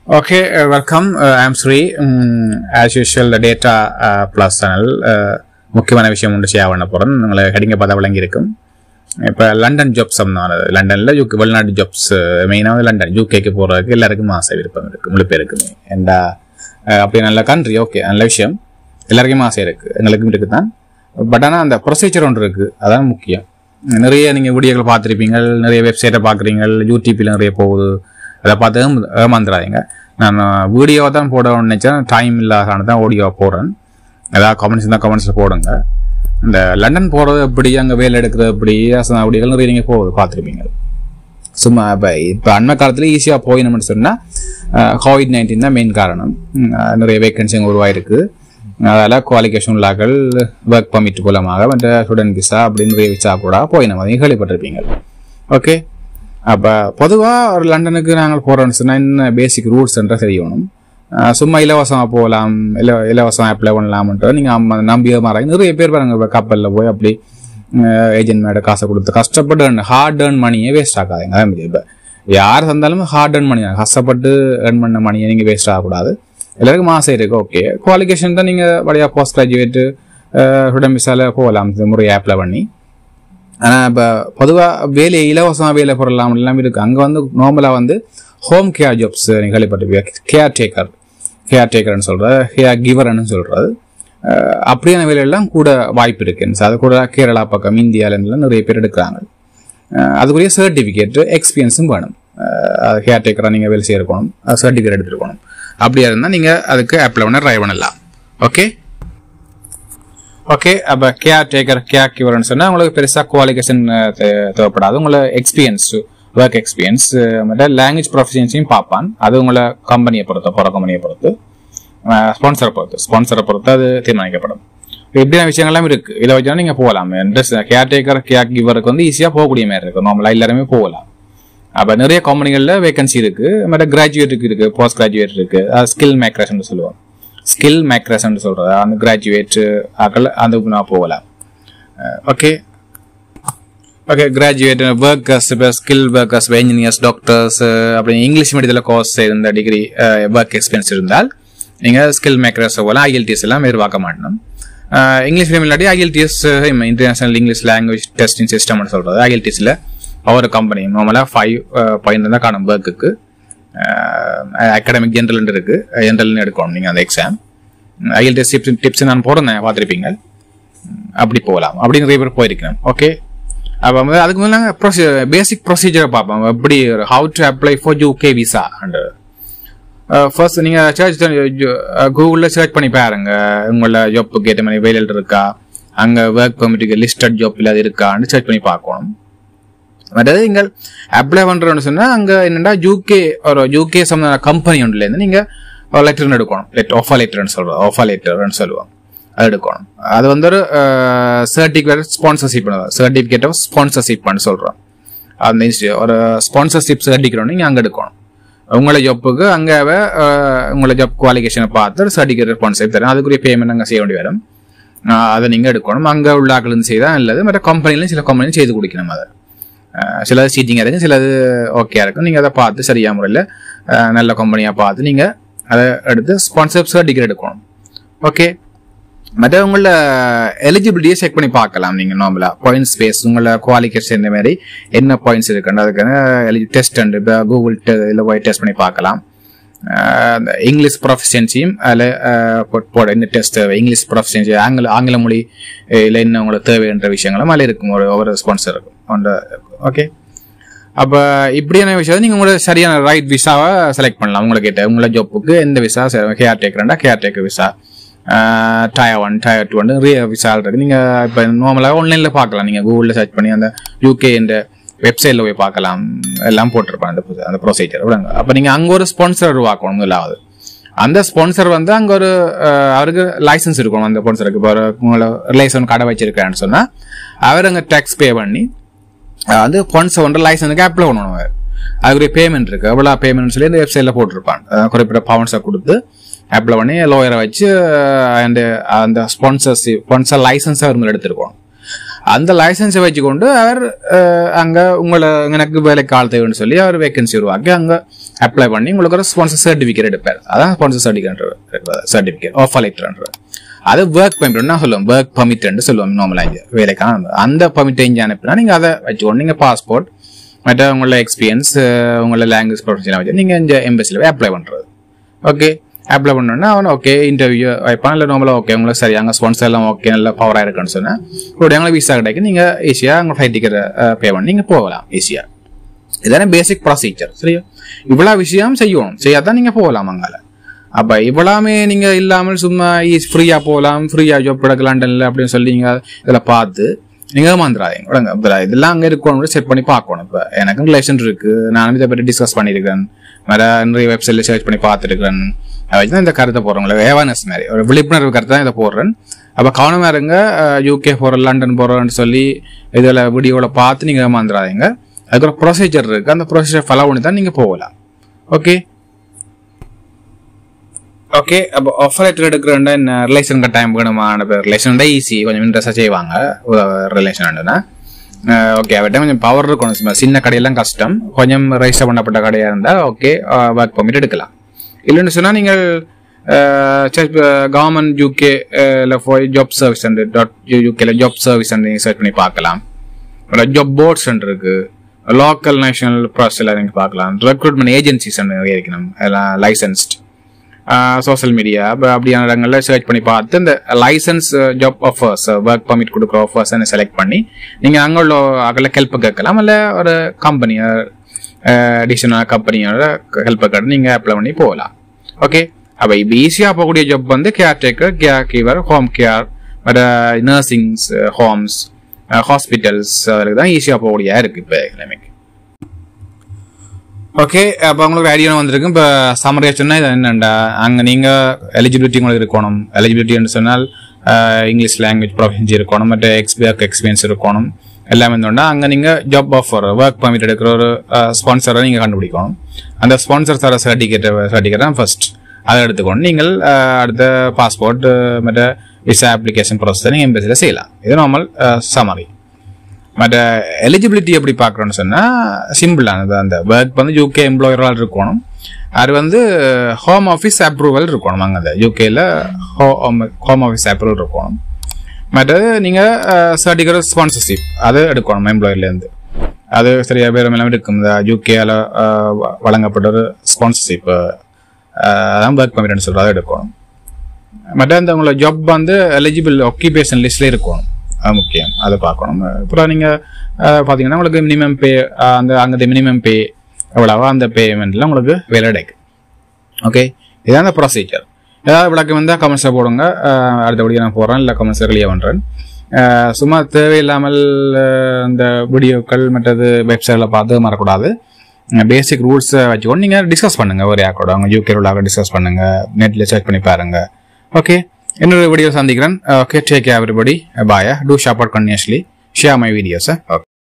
Okay, uh, welcome. Uh, I'm Sri. Um, as usual, the Data uh, Plus channel. Uh, முக்கியமான விஷயம் ஒன்று share பண்ண போகிறேன் உங்களை ஹெடிங்க பார்த்தா விளங்கியிருக்கும் இப்போ லண்டன் ஜாப்ஸ் லண்டனில் யூகே வெளிநாட்டு ஜாப்ஸ் மெயினாக வந்து லண்டன் யூகேக்கு போகிறதுக்கு எல்லாருக்கும் ஆசை விருப்பம் இருக்குது முழு பேருக்குமே ஏண்டா அஹ், அப்படி நல்ல கண்ட்ரி ஓகே நல்ல விஷயம் எல்லாருக்குமே ஆசை இருக்குது எங்களுக்கும் இருக்குது தான் பட் ஆனால் அந்த ப்ரொசீஜர் ஒன்று இருக்குது அதான் முக்கியம் நிறைய நீங்கள் வீடியோக்கள் பார்த்துருப்பீங்க நிறைய வெப்சைட்டை பார்க்குறீங்க யூடியூப்பில் நிறைய போகுது அதை பார்த்து ஏமா- ஏமாந்துடாதீங்க நான் வீடியோவை தான் போடணும்னு நினச்சேன் டைம் இல்லாத காரணம் தான் ஆடியோ போடுறேன் ஏதாவது கமெண்ட்ஸ் இருந்தால் கமெண்ட்ஸில் போடுங்க இந்த லண்டன் போகிறது எப்படி அங்கே வேலை எடுக்கிறது எப்படி அசனா அப்படிகள் நிறைய நீங்கள் போகுது பார்த்துருப்பீங்க சும்மா இப்போ இப்போ அண்மை காலத்தில் ஈஸியாக போயிடணும்னு சொன்னால் கோவிட் நைன்டீன் தான் மெயின் காரணம் உம், அஹ் நிறைய வேக்கன்சிங்க உருவாயிருக்கு அதில் குவாலிஃபிகேஷன் உள்ளாக்கள் ஒர்க் பர்மிட் மூலமாக மற்ற ஸ்டூடெண்ட் விசா அப்படின்னு நிறைய விசா கூட போயிடும் அதையும் கேள்விப்பட்டிருப்பீங்க ஓகே அப்போ பொதுவாக ஒரு லண்டனுக்கு நாங்கள் போகிறோம்னு சொன்னால் என்ன பேசிக் ரூல்ஸ்ன்ற தெரியணும் அஹ் சும்மா இலவசமாக போகலாம் இல்லை இலவசமாக அப்ளை பண்ணலாம்ன்ட்டு நீங்கள் நம்பிய மாதிரி நிறைய பேர் பாருங்க கப்பலில் போய் அப்படி ஏஜென்ட் மேட காசை கொடுத்து கஷ்டப்பட்டு earn- ஹார்ட் ஏர்ன் மணியே வேஸ்ட் ஆகாதுங்க அதான் இப்போ யார் தந்தாலும் ஹார்ட் ஏர்ன் மணி தான் கஷ்டப்பட்டு ஏர்ன் பண்ண மணியை நீங்கள் வேஸ்ட் ஆகக்கூடாது எல்லாருக்கும் ஆசை இருக்கு ஓகே குவாலிஃபிகேஷன் தான் நீங்கள் வழியாக போஸ்ட் கிராஜுவேட்டு ஸ்டூடெண்ட் விசால போகலாம் இந்த முறை ஆப்பில் பண்ணி ஆனால் இப்போ பொதுவாக வேலை இலவசமாக வேலை பொருளாம் எல்லாம் இருக்குது அங்கே வந்து நார்மலாக வந்து ஹோம் கேர் ஜாப்ஸ் நீங்கள் கேள்விப்பட்டிருப்பீங்க கேர் டேக்கர் கேர் டேக்கர்னு சொல்கிறது கேர் கிவர்னு சொல்கிறது அப்படியான வேலையெல்லாம் கூட வாய்ப்பு இருக்குன்னு அது கூட கேரளா பக்கம் இந்தியாவிலாம் நிறைய பேர் எடுக்கிறாங்க அஹ் அதுக்குரிய சர்டிஃபிகேட் எக்ஸ்பீரியன்ஸும் வேணும் ஹேர் டேக்கராக நீங்கள் வேலை செய்யணும் சர்டிஃபிகேட் எடுத்துருக்கணும் அப்படியா இருந்தால் நீங்கள் அதுக்கு அப்ளை பண்ண ட்ரை பண்ணலாம் ஓகே ஓகே அப்போ கேர் டேக்கர் கேர் கிவர்னு சொன்னால் உங்களுக்கு பெருசாக குவாலிஃபிகேஷன் தேவைப்படாது உங்களை எக்ஸ்பீரியன்ஸ் ஒர்க் எக்ஸ்பீரியன்ஸ் மட்டும் லாங்குவேஜ் ப்ரொஃபிஷியன்ஸையும் பார்ப்பான் அது உங்களை கம்பெனியை பொறுத்து போகிற கம்பெனியை பொறுத்து ஸ்பான்சரை பொறுத்து ஸ்பான்சரை பொறுத்து அது தீர்மானிக்கப்படும் இப்படியான விஷயங்கள்லாம் இருக்கு இதை வச்சா நீங்க போகலாம் கேர் டேக்கர் கேர் கிவருக்கு வந்து ஈஸியாக போகக்கூடிய மாதிரி இருக்கு நார்மலாக எல்லாருமே போகலாம் அப்போ நிறைய கம்பெனிகளில் வேகன்சி இருக்கு மற்ற கிராஜுவேட்டுக்கு இருக்கு போஸ்ட் கிராஜுவேட் இருக்கு ஸ்கில் மேக்ரஸ்ன்னு சொல்லுவோம் ஸ்கில் மேக்ரஸ்ன்னு சொல்றது அந்த கிராஜுவேட் ஆக்கள் அந்த நான் போகலாம் ஓகே ஓகே கிராஜுவேட் ஒர்க்கர்ஸ் இப்போ ஸ்கில் ஒர்க்கர்ஸ் இன்ஜினியர்ஸ் டாக்டர்ஸ் அப்படி இங்கிலீஷ் மீடியத்தில் கோர்ஸ் இருந்த டிகிரி ஒர்க் எக்ஸ்பீரியன்ஸ் இருந்தால் நீங்கள் ஸ்கில் மேக்கர்ஸ் போகலாம் ஐஎல்டிஎஸ் எல்லாம் எதிர்பார்க்க மாட்டணும் அஹ் இங்கிலீஷ் மீடியம் இல்லாட்டி IELTS international English language testing சிஸ்டம்னு சொல்கிறது ஐஎல்டிஎஸ்ல ஒவ்வொரு கம்பெனி நார்மலாக ஃபைவ் பாயிண்ட் தான் காணும் ஒர்க்குக்கு அகாடமிக் ஜென்ரல் இருக்கு ஜென்ரல்னு எடுக்கணும் நீங்கள் அந்த எக்ஸாம் ஐஎல்டிஎஸ் டிப்ஸ் டிப்ஸ் நான் போடுறேன் பார்த்துருப்பீங்க அப்படி போகலாம் அப்படி நிறைய பேர் போயிருக்கேன் ஓகே அப்போ வந்து அதுக்கு முதல்ல நாங்கள் ப்ரொசீஜர் பேசிக் ப்ரொசீஜரை பார்ப்போம் எப்படி how to apply for UK visa and first நீங்கள் சர்ச் கூகுளில் சர்ச் பண்ணி பாருங்க உங்களோட ஜாப்புக்கு ஏற்ற மாதிரி வேலையில் இருக்கா அங்கே ஒர்க் பெர்மிட்டுக்கு லிஸ்டட் ஜாப் இல்லாத இருக்கான்னு சர்ச் பண்ணி பார்க்கணும் அதாவது நீங்கள் அப்ளை பண்ணுறோன்னு சொன்னால் அங்கே என்னென்னா யூகே ஒரு யூகே சம்மந்த கம்பெனி ஒன்றுலேருந்து நீங்கள் ஒரு லெட்டர்னு எடுக்கணும் லெட் ஆஃபா லெட்டர்னு சொல்கிறோம் ஆஃபா லெட்டர்னு சொல்லுவாங்க அது எடுக்கணும் அது வந்து ஒரு சர்டிஃபிகேட் ஸ்பான்சர்ஷிப் சர்டிஃபிகேட் ஆஃப் ஸ்பான்சர்ஷிப்னு சொல்கிறோம் அந்த இன்ஸ்டி- ஒரு ஸ்பான்சர்ஷிப் சர்டிஃபிகேட் நீங்கள் அங்கே எடுக்கணும் உங்களை ஜாப்புக்கு அங்கே உங்களை ஜாப் குவாலிஃபிகேஷனை பார்த்து சர்டிஃபிகேட் ஸ்பான்சர்ஷிப் தரும் அதுக்குரிய பேமெண்ட் அங்கே செய்ய வேண்டி வரும் அஹ் அதை நீங்கள் எடுக்கணும் அங்கே உள்ள ஆக்களும் செய்தால் அல்லது மற்ற கம்பெனிலையும் சில கம்பெனிலும் செய்து கொடுக்கணும் அதை அஹ் சிலது சீட்டிங்காக இருக்கும் சிலது ஓகேயா இருக்கும் நீங்கள் அதை பார்த்து சரியா முறையில் அஹ் நல்ல கம்பெனியாக பார்த்து நீங்கள் அதை எடுத்து ஸ்பான்சர் சர்டிஃபிகேட் எடுக்கணும் ஓகே மற்ற உங்களோட எலிஜிபிலிட்டியை செக் பண்ணி பார்க்கலாம் நீங்கள் நார்மலாக பாயிண்ட்ஸ் பேஸ் உங்களோட குவாலிஃபிகேஷன் இந்த மாதிரி என்ன பாயிண்ட்ஸ் இருக்குன்னு அதுக்கான டெஸ்ட் அண்ட் இப்போ கூகுள் இதில் போய் டெஸ்ட் பண்ணி பார்க்கலாம் அஹ் அந்த இங்கிலீஷ் ப்ரொஃபிஷியன்சியும் அதில் போட இந்த டெஸ்ட் இங்கிலீஷ் ப்ரொஃபிஷியன்சி ஆங்கில ஆங்கில மொழி இல்லை என்ன உங்களுக்கு தேவைன்ற விஷயங்களும் அதில் இருக்கும் ஒரு ஒவ்வொரு ஸ்பான்சர் இருக்கும் ஓகே அப்போ இப்படியான விஷயம் நீங்கள் உங்களோட சரியான ரைட் விசாவை செலக்ட் பண்ணலாம் உங்களுக்கு கிட்ட உங்களோட ஜாப்புக்கு எந்த விசா கேர் டேக்கர்ண்டா caretaker visa tier one tier two நிறைய விசா இருக்கு நீங்கள் இப்போ நார்மலாக ஆன்லைனில் பார்க்கலாம் நீங்கள் கூகுளில் சர்ச் பண்ணி அந்த யூகே இந்த வெப்சைட்டில் போய் பார்க்கலாம் எல்லாம் போட்டிருப்பாங்க அந்த புது- அந்த ப்ரொசீஜர் விடுங்க அப்போ நீங்கள் அங்கே ஒரு ஸ்பான்சர் உருவாக்கணும் முதலாவது அந்த ஸ்பான்சர் வந்து அங்கே ஒரு அஹ், அவருக்கு லைசன்ஸ் இருக்கணும் அந்த ஸ்பான்சருக்கு இப்போ ஒரு உங்களை ரிலேஷன் கடை வச்சிருக்காருன்னு சொன்னால் அவர் அங்கே டேக்ஸ் பே பண்ணி அஹ் வந்து ஃபண்ட்ஸ் வந்து லைசன்ஸுக்கு அப்ளை பண்ணணும் அவர் அதுக்குரிய பேமெண்ட் இருக்கு எவ்வளோ பேமெண்ட் சொல்லி இந்த வெப்சைட்ல போட்டிருப்பான் அஹ் குறிப்பிட்ட பவுன்ஸை கொடுத்து அப்ளை பண்ணி லோயரை வச்சு அந்த அந்த ஸ்பான்சர்ஷிப் ஸ்பான்சர் லைசன்ஸை அவங்க எடுத்துருக்கணும் அந்த லைசன்ஸை வச்சுக்கொண்டு அவர் அஹ், அங்க உங்களை எனக்கு வேலைக்கு ஆள் தேவைன்னு சொல்லி அவர் வேகன்சி உருவாக்கி அங்க அப்ளை பண்ணி உங்களுக்கு ஒரு ஸ்பான்சர் சர்டிஃபிகேட் எடுப்பார் அதான் ஸ்பான்சர் சர்டிஃபிகேட் சர்டிஃபிகேட் ஆஃப் லெட்டர்ன்றது அது ஒர்க் பர்மிட் சொல்லுவோம் ஒர்க் பர்மிட்னு சொல்லுவோம் நார்மலாக வேலைக்கான அந்த பர்மிட் இங்கே அனுப்பினா நீங்க அதை வச்சுக்கோங்க நீங்க பாஸ்போர்ட் மற்ற உங்களோட எக்ஸ்பீரியன்ஸ் உங்களோட லாங்குவேஜ் ப்ரொஃபஷனல் வச்சு நீங்க இந்த எம்பசியில் போய் அப்ளை பண்றது ஓகே அப்ளை பண்ணோன்னா அவன் ஓகே இன்டர்வியூ வைப்பான் இல்லை நார்மலாக ஓகே உங்களுக்கு சரி அங்கே ஸ்பான்சர் எல்லாம் ஓகே நல்ல பவராக இருக்குன்னு சொன்னால் கூட எங்களுக்கு விசா கிடைக்கும் நீங்கள் ஈஸியாக உங்கள் ஃப்ளைட் டிக்கெட் பே பண்ணி நீங்கள் போகலாம் ஈஸியாக இதானே பேசிக் ப்ரொசீஜர் சரியா இவ்வளோ விஷயம் செய்யணும் செய்யாதான் நீங்கள் போகலாம் அங்கால அப்போ இவ்வளவுமே நீங்கள் இல்லாமல் சும்மா ஃப்ரீயாக போகலாம் ஃப்ரீயாக ஜாப் கிடக்கு லண்டனில் அப்படின்னு சொல்லி நீங்கள் இதில் பார்த்து நீங்கள் ஏமாந்துடாதீங்க விடுங்க இதுல இதெல்லாம் அங்கே இருக்கணும் செட் பண்ணி பார்க்கணும் இப்போ எனக்கு ரிலேஷன் இருக்கு நானும் இதை பற்றி டிஸ்கஸ் பண்ணியிருக்கேன் வேற நிறைய வெப்சைட்ல சர்ச் பண்ணி பார்த்துருக்கேன் அதை வச்சு தான் இந்த கருத்தை போடுறோங்களே அவேர்னஸ் மாதிரி ஒரு விழிப்புணர்வு கருத்தை தான் இதை போடுறேன் அப்போ கவனமாக இருங்க யூகே போகிறோம் லண்டன் போகிறோம்னு சொல்லி இதில் வீடியோவில் பார்த்து நீங்கள் ஏமாந்துடாதீங்க அதுக்கு ஒரு ப்ரொசீஜர் இருக்கு அந்த ப்ரொசீஜர் ஃபாலோ பண்ணி தான் நீங்கள் போகலாம் ஓகே ஓகே அப்போ ஆஃபர் லெட்டர் எடுக்கிறேன்டா என்ன ரிலேஷன் டைம் வேணுமான ரிலேஷன் ஈஸி கொஞ்சம் இன்ட்ரெஸ்டாக செய்வாங்க ரிலேஷன் ஓகே அவர்கிட்ட கொஞ்சம் பவர் இருக்கணும் சும்மா சின்ன கடையெல்லாம் கஷ்டம் கொஞ்சம் ரெஜிஸ்டர் பண்ணப்பட்ட கடையாக இருந்தால் ஓகே ஒர்க் பர்மிட் எடுக்கலாம் இல்லைன்னு சொன்னால் நீங்கள் கவர்மெண்ட் யூகே போய் ஜாப் சர்வீஸ் சென்டர் டாட் யூகேல ஜாப் சர்வீஸ் சென்டர் நீங்கள் சர்ச் பண்ணி பார்க்கலாம் ஜாப் போர்ட் சென்டர் இருக்கு லோக்கல் நேஷனல் ப்ராசஸில் நீங்கள் பார்க்கலாம் ரெக்ரூட்மெண்ட் ஏஜென்சிஸ் நிறைய இருக்கணும் எல்லாம் லைசன்ஸ்ட் சோஷியல் மீடியா அப்படியான இடங்கள்ல சர்ச் பண்ணி பார்த்து இந்த license job offers work permit கொடுக்குற ஆஃபர்ஸ் செலக்ட் பண்ணி நீங்கள் அங்கே உள்ள அங்கே ஹெல்ப் கேட்கலாம் இல்லை ஒரு கம்பெனி அடிஷனல் கம்பெனியோட ஹெல்ப் கேட்டு நீங்கள் அப்ளை பண்ணி போகலாம் ஓகே அப்போ இப்போ ஈஸியாக போகக்கூடிய ஜாப் வந்து caretaker care giver home care வேறு நர்சிங்ஸ் ஹோம்ஸ் ஹாஸ்பிட்டல்ஸ் அதுக்கு தான் ஈஸியாக போகக்கூடிய இருக்கு இப்போ எல்லாமே ஓகே அப்போ உங்களுக்கு ஐடியா வந்திருக்கு இப்போ சமரியா சொன்னால் இது என்னண்டா அங்கே நீங்கள் எலிஜிபிலிட்டி உங்களுக்கு இருக்கணும் எலிஜிபிலிட்டின்னு சொன்னால் இங்கிலீஷ் லாங்குவேஜ் ப்ரொஃபஷன்ஸ் இருக்கணும் மற்ற எக்ஸ்பியர்க் எக்ஸ்பீரியன்ஸ் இருக்கணும் எல்லாமே இருந்தோம்னா அங்கே நீங்கள் ஜாப் ஆஃபர் ஒர்க் பர்மிட் எடுக்கிற ஒரு ஸ்பான்சரை நீங்கள் கண்டுபிடிக்கணும் அந்த ஸ்பான்சர் தர சர்டிஃபிகேட் சர்டிஃபிகேட் தான் ஃபர்ஸ்ட் அதை எடுத்துக்கணும் நீங்கள் அடுத்த பாஸ்போர்ட் மற்ற விசா அப்ளிகேஷன் ப்ராசஸ் நீங்கள் எம்பசியில் செய்யலாம் இது நார்மல் சமரி மற்ற எலிஜிபிலிட்டி எப்படி பார்க்குறோன்னு சொன்னால் சிம்பிளானது அந்த ஒர்க் வந்து யூகே எம்ப்ளாயரால் இருக்கணும் அது வந்து ஹோம் ஆஃபீஸ் அப்ரூவல் இருக்கணும் அங்கே அந்த யூகேல ஹோம் ஹோம் ஆஃபீஸ் அப்ரூவல் இருக்கணும் மற்றது நீங்கள் சர்டிஃபிகேட் ஸ்பான்சர்ஷிப் அது எடுக்கணும் எம்ப்ளாயர்லேருந்து அது சரியா பேர் எல்லாமே இருக்கும் இந்த யூகேல வழங்கப்பட்ட ஒரு ஸ்பான்சர்ஷிப் அதான் ஒர்க் பர்மிட்னு சொல்கிறது அதை எடுக்கணும் மற்ற அந்த உங்களோட ஜாப் வந்து எலிஜிபிள் ஆக்கியூபேஷன் லிஸ்ட்ல இருக்கணும் அது முக்கியம் அதை பார்க்கணும் அப்புறம் நீங்கள் பார்த்தீங்கன்னா உங்களுக்கு மினிமம் பே அந்த அங்கே மினிமம் பே எவ்வளவோ அந்த பேமெண்ட்ல உங்களுக்கு வேலை கிடைக்கும் ஓகே இதான் அந்த ப்ரொசீஜர் ஏதாவது விளக்கம் வந்தால் கமெண்ட்ஸை போடுங்க அடுத்தபடியாக நான் போடுறேன் இல்லை கமெண்ட்ஸை கிளியர் பண்ணுறேன் சும்மா தேவையில்லாமல் இந்த வீடியோக்கள் மற்றது வெப்சைட்டில் பார்த்து மறக்கூடாது பேசிக் ரூல்ஸை வச்சுக்கொண்டு நீங்கள் டிஸ்கஸ் பண்ணுங்கள் ஒரு யாக்கோட அவங்க யூகே உள்ளாக டிஸ்கஸ் பண்ணுங்கள் நெட்டில் சர்ச் பண்ணி பாருங்க ஓகே இன்னொரு வீடியோ சந்திக்கிறேன் okay take everybody bye to shop out continuously share my வீடியோஸை ஓகே